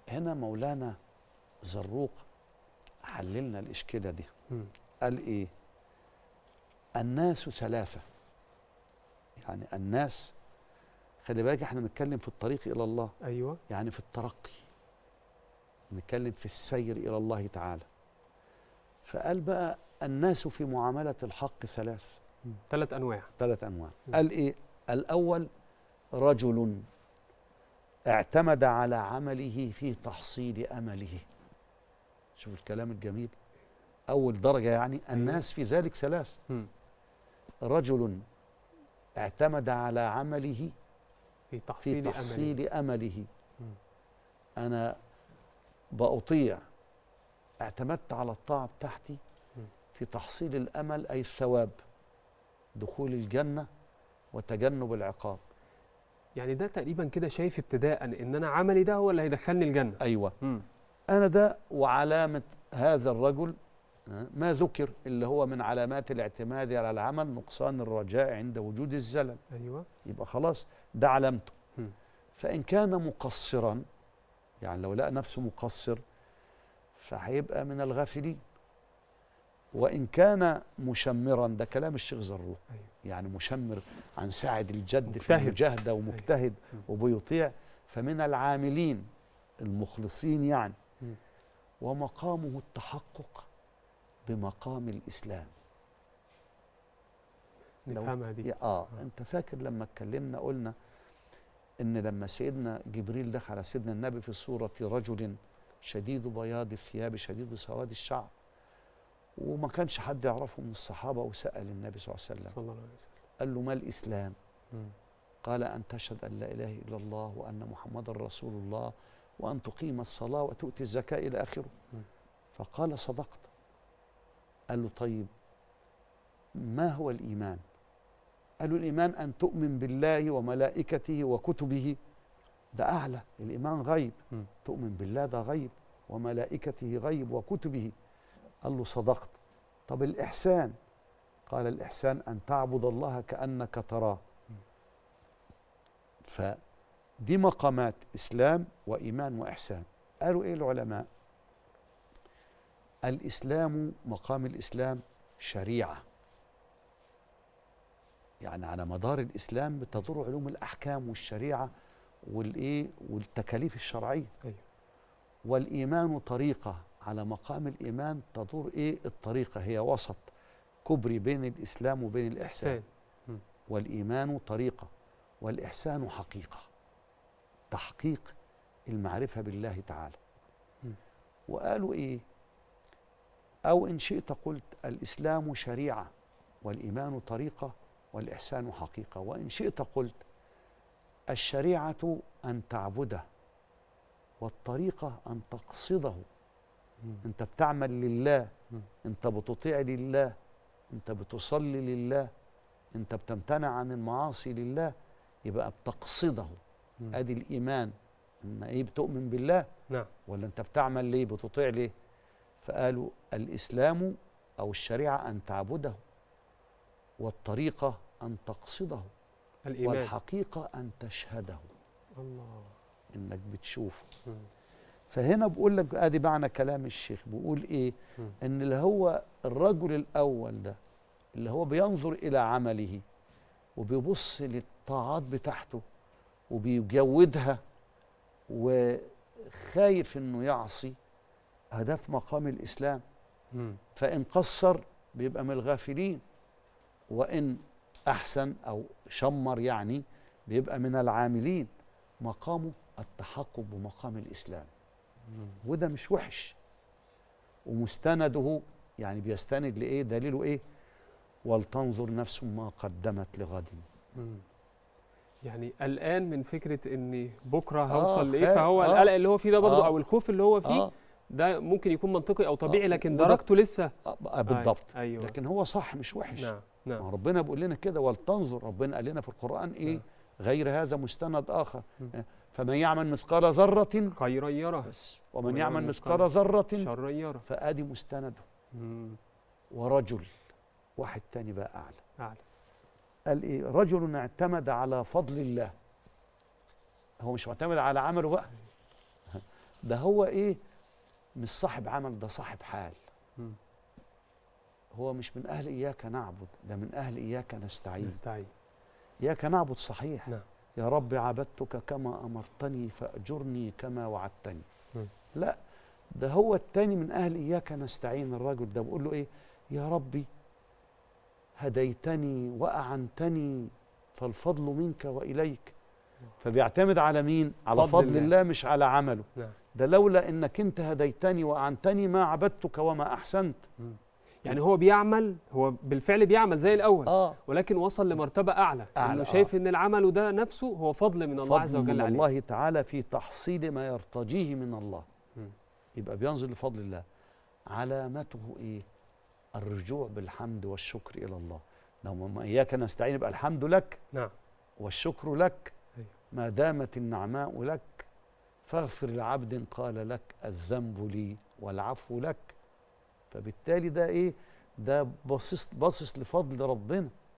هنا مولانا زروق حللنا الإشكالة دي مم. قال إيه الناس ثلاثة يعني الناس خلي بالك احنا بنتكلم في الطريق إلى الله ايوه يعني في الترقي نتكلم في السير إلى الله تعالى فقال بقى الناس في معاملة الحق ثلاث ثلاث انواع ثلاث أنواع مم. قال إيه الأول رجل اعتمد على عمله في تحصيل أمله شوف الكلام الجميل أول درجة يعني الناس في ذلك ثلاث مم. رجل اعتمد على عمله في في تحصيل امل تحصيل أمله مم. أنا بأطيع اعتمدت على الطاعة بتاعتي مم. في تحصيل الأمل أي الثواب دخول الجنة وتجنب العقاب يعني ده تقريبا كده شايف ابتداء ان انا عملي ده هو اللي هيدخلني الجنه أيوة مم. أنا ده وعلامة هذا الرجل آه، ما ذكر اللي هو من علامات الاعتماد على العمل نقصان الرجاء عند وجود الزلل ايوه يبقى خلاص ده علامته مم. فإن كان مقصرا يعني لو لقى نفسه مقصر فهيبقى من الغافلين وإن كان مشمرا ده كلام الشيخ زروق أيوة. يعني مشمر عن ساعد الجد في مجتهد. المجاهدة ومجتهد مم. وبيطيع فمن العاملين المخلصين يعني مم. ومقامه التحقق بمقام الإسلام لو- نفهمها دي يا اه انت فاكر لما اتكلمنا قلنا ان لما سيدنا جبريل دخل على سيدنا النبي في صوره رجل شديد بياض الثياب شديد سواد الشعر وما كانش حد يعرفه من الصحابه وسال النبي صلى الله عليه وسلم صلى الله عليه وسلم قال له ما الاسلام مم. قال ان تشهد ان لا اله الا الله وان محمدا رسول الله وان تقيم الصلاه وتؤتي الزكاه الى اخره مم. فقال صدقت قال له طيب ما هو الايمان قالوا الإيمان أن تؤمن بالله وملائكته وكتبه ده أعلى الإيمان غيب مم. تؤمن بالله ده غيب وملائكته غيب وكتبه قال له صدقت طب الإحسان قال الإحسان أن تعبد الله كأنك تراه فدي مقامات إسلام وإيمان وإحسان قالوا إيه العلماء الإسلام مقام الإسلام شريعة يعني على مدار الإسلام بتدور علوم الأحكام والشريعة والإيه والتكاليف الشرعية أيوة. والإيمان طريقة على مقام الإيمان تدور إيه الطريقة هي وسط كبري بين الإسلام وبين الإحسان إحسان والإيمان طريقة والإحسان حقيقة تحقيق المعرفة بالله تعالى م. وقالوا إيه أو إن شئت قلت الإسلام شريعة والإيمان طريقة والإحسان حقيقة وإن شئت قلت الشريعة أن تعبده والطريقة أن تقصده مم. أنت بتعمل لله مم. أنت بتطيع لله أنت بتصلي لله أنت بتمتنع عن المعاصي لله يبقى بتقصده مم. ادي الايمان ان ايه بتؤمن بالله نعم ولا انت بتعمل ليه بتطيع ليه فقالوا الاسلام او الشريعه ان تعبده والطريقه ان تقصده الإيمان والحقيقه ان تشهده الله انك بتشوفه مم. فهنا بقول لك ادي معنى كلام الشيخ بيقول ايه مم. ان اللي هو الرجل الاول ده اللي هو بينظر الى عمله وبيبص للطاعات بتاعته وبيجودها وخايف انه يعصي هذا في مقام الاسلام مم. فان قصر بيبقى من الغافلين وان احسن او شمر يعني بيبقى من العاملين مقامه التحقق بمقام الاسلام مم. وده مش وحش ومستنده يعني بيستند لايه دليله ايه ولتنظر نفس ما قدمت لغد مم. يعني قلقان من فكره ان بكره آه، هوصل لايه خايف، فهو آه. القلق اللي هو فيه ده برضه آه. او الخوف اللي هو فيه اه ده ممكن يكون منطقي او طبيعي آه، لكن وده- درجته لسه آه، بالضبط ايوه لكن هو صح مش وحش نعم ما نعم هو ربنا بيقول لنا كده ولتنظر ربنا قال لنا في القرآن ايه نعم. غير هذا مستند آخر مم. آه، فمن يعمل مثقال ذرة خيرا يره بس ومن ومن يعمل يعمل مثقال مثقال ذرة شرا يره فآدي مستنده مم. ورجل واحد تاني بقى أعلى اعلى قال ايه رجل اعتمد على فضل الله هو مش معتمد على عمله بقى ده هو ايه مش صاحب عمل ده صاحب حال مم. هو مش من اهل اياك نعبد ده من اهل اياك نستعين نستعين اياك نعبد صحيح نعم. يا رب عبدتك كما امرتني فاجرني كما وعدتني مم. لا ده هو التاني من اهل اياك نستعين الرجل ده بيقول له ايه يا ربي هديتني واعنتني فالفضل منك واليك فبيعتمد على مين على فضل فضل, الله. الله. مش على عمله نعم ده لولا انك انت هديتني واعنتني ما عبدتك وما احسنت مم. يعني هو بيعمل هو بالفعل بيعمل زي الاول اه ولكن وصل لمرتبه اعلى أعلى، انه آه. شايف ان العمل ده نفسه هو فضل من الله عز فضل وجل من عليه الله تعالى في تحصيل ما يرتجيه من الله مم. يبقى بينظر لفضل الله علامته ايه الرجوع بالحمد والشكر الى الله لو اياك نستعين يبقى الحمد لك نعم والشكر لك أيوة. ما دامت النعماء لك فاغفر لعبد قال لك الذنب لي والعفو لك فبالتالي ده ايه ده باصص باصص لفضل ربنا